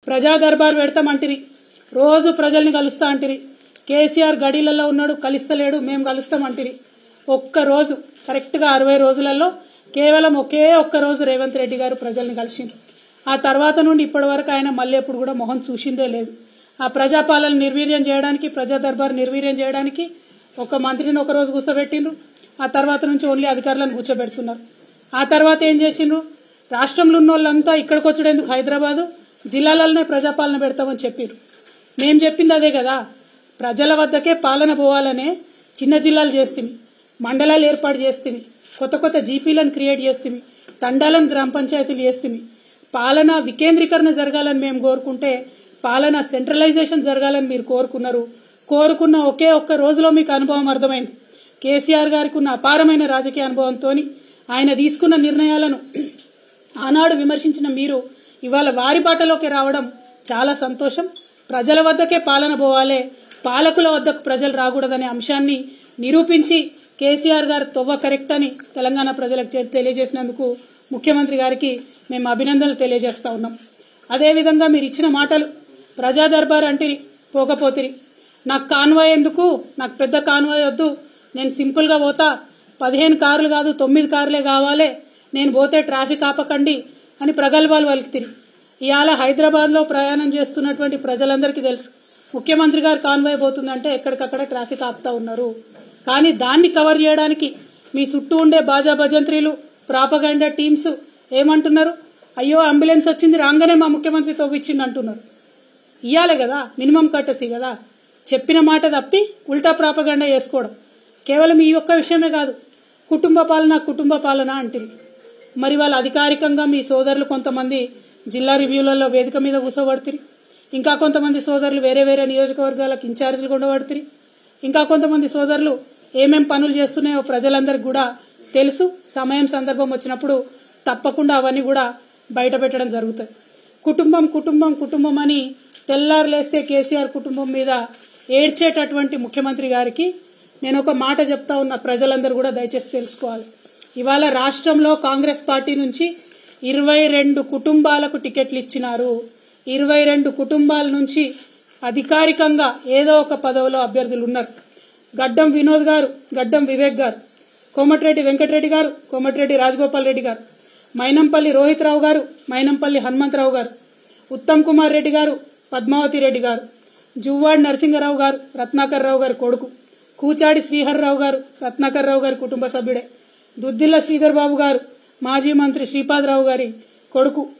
ప్రజా దర్బార్ పెడతామంటిరి రోజు ప్రజల్ని కలుస్తా అంటిరి కేసీఆర్ గడీలలో ఉన్నాడు కలుస్తలేడు మేము కలుస్తామంటిరి ఒక్క రోజు కరెక్ట్గా అరవై రోజులలో కేవలం ఒకే ఒక్క రోజు రేవంత్ రెడ్డి గారు ప్రజల్ని కలిసిండ్రు ఆ తర్వాత నుండి ఇప్పటి వరకు ఆయన మళ్ళీ ఎప్పుడు కూడా మొహం చూసిందే లేదు ఆ ప్రజాపాలన నిర్వీర్యం చేయడానికి ప్రజా దర్బార్ నిర్వీర్యం చేయడానికి ఒక మంత్రిని ఒక రోజు కూర్చోబెట్టిండ్రు ఆ తర్వాత నుంచి ఓన్లీ అధికారులను కూర్చోబెడుతున్నారు ఆ తర్వాత ఏం చేసిండ్రు రాష్ట్రంలో ఉన్న వాళ్ళంతా ఇక్కడికి వచ్చేందుకు హైదరాబాదు జిల్లాలలోనే ప్రజాపాలన పెడతామని చెప్పారు మేము చెప్పింది అదే కదా ప్రజల వద్దకే పాలన పోవాలనే చిన్న జిల్లాలు చేస్తుంది మండలాలు ఏర్పాటు చేస్తుంది కొత్త కొత్త జీపీలను క్రియేట్ చేస్తుంది తండాలను గ్రామ పంచాయతీలు చేస్తుంది పాలన వికేంద్రీకరణ జరగాలని మేము కోరుకుంటే పాలన సెంట్రలైజేషన్ జరగాలని మీరు కోరుకున్నారు కోరుకున్న ఒకే ఒక్క రోజులో మీకు అనుభవం అర్థమైంది కేసీఆర్ గారికి ఉన్న అపారమైన రాజకీయ అనుభవంతో ఆయన తీసుకున్న నిర్ణయాలను ఆనాడు విమర్శించిన మీరు ఇవాళ వారి బాటలోకి రావడం చాలా సంతోషం ప్రజల వద్దకే పాలన పోవాలే పాలకుల వద్దకు ప్రజలు రాకూడదనే అంశాన్ని నిరూపించి కేసీఆర్ గారు తొవ్వ కరెక్ట్ అని తెలంగాణ ప్రజలకు చే- తెలియజేసినందుకు ముఖ్యమంత్రి గారికి మేము అభినందనలు తెలియజేస్తా ఉన్నాం అదేవిధంగా మీరు ఇచ్చిన మాటలు ప్రజా దర్బార్ అంటిరి పోకపోతిరి నాకు కాన్వాయ్ ఎందుకు నాకు పెద్ద కాన్వాయ్ వద్దు నేను సింపుల్గా పోతా పదిహేను కార్లు కాదు తొమ్మిది కార్లే కావాలి నేను పోతే ట్రాఫిక్ ఆపకండి అని ప్రగల్భాలు వలికితిరి ఇవాళ హైదరాబాద్లో ప్రయాణం చేస్తున్నటువంటి ప్రజలందరికీ తెలుసు ముఖ్యమంత్రి గారు కాన్వాయ్ పోతుందంటే ఎక్కడికక్కడ ట్రాఫిక్ ఆపుతా ఉన్నారు కానీ దాన్ని కవర్ చేయడానికి మీ చుట్టూ ఉండే బాజా భజంత్రీలు ప్రాపగండా టీమ్స్ ఏమంటున్నారు అయ్యో అంబులెన్స్ వచ్చింది రాగానే మా ముఖ్యమంత్రి తవ్విచ్చిండు అంటున్నారు ఇయ్యాలి కదా మినిమం కట్టసి కదా చెప్పిన మాట తప్పి ఉల్టా ప్రాపగండా చేసుకోవడం కేవలం ఈ ఒక్క విషయమే కాదు కుటుంబ పాలన కుటుంబ పాలన అంటుంది మరి వాళ్ళు అధికారికంగా మీ సోదరులు కొంతమంది జిల్లా రివ్యూలలో వేదిక మీద కూర్చోబడుతుంది ఇంకా కొంతమంది సోదరులు వేరే వేరే నియోజకవర్గాలకు ఇన్ఛార్జీలు ఉండబడుతుంది ఇంకా కొంతమంది సోదరులు ఏమేం పనులు చేస్తున్నాయో ప్రజలందరికీ కూడా తెలుసు సమయం సందర్భం వచ్చినప్పుడు తప్పకుండా అవన్నీ కూడా బయట పెట్టడం జరుగుతుంది కుటుంబం కుటుంబం కుటుంబం అని తెల్లారు లేస్తే కేసీఆర్ కుటుంబం మీద ఏడ్చేటటువంటి ముఖ్యమంత్రి గారికి నేను ఒక మాట చెప్తా ఉన్న ప్రజలందరూ కూడా దయచేసి తెలుసుకోవాలి ఇవాళ రాష్ట్రంలో కాంగ్రెస్ పార్టీ నుంచి ఇరవై రెండు కుటుంబాలకు టికెట్లు ఇచ్చినారు ఇరవై రెండు కుటుంబాల నుంచి అధికారికంగా ఏదో ఒక పదవిలో అభ్యర్థులు ఉన్నారు గడ్డం వినోద్ గారు గడ్డం వివేక్ గారు కోమటిరెడ్డి వెంకటరెడ్డి గారు కోమటిరెడ్డి రాజగోపాల్ రెడ్డి గారు మైనంపల్లి రోహిత్ రావు గారు మైనంపల్లి హనుమంతరావు గారు ఉత్తమ్ కుమార్ రెడ్డి గారు పద్మావతి రెడ్డి గారు జువ్వాడి నరసింగరావు గారు రత్నాకర్ రావు గారి కొడుకు కూచాడి శ్రీహర్రావు గారు రత్నాకర్ రావు గారి కుటుంబ సభ్యుడే దుద్దిల్ల శ్రీధర్ బాబు గారు మాజీ మంత్రి శ్రీపాదరావు గారి కొడుకు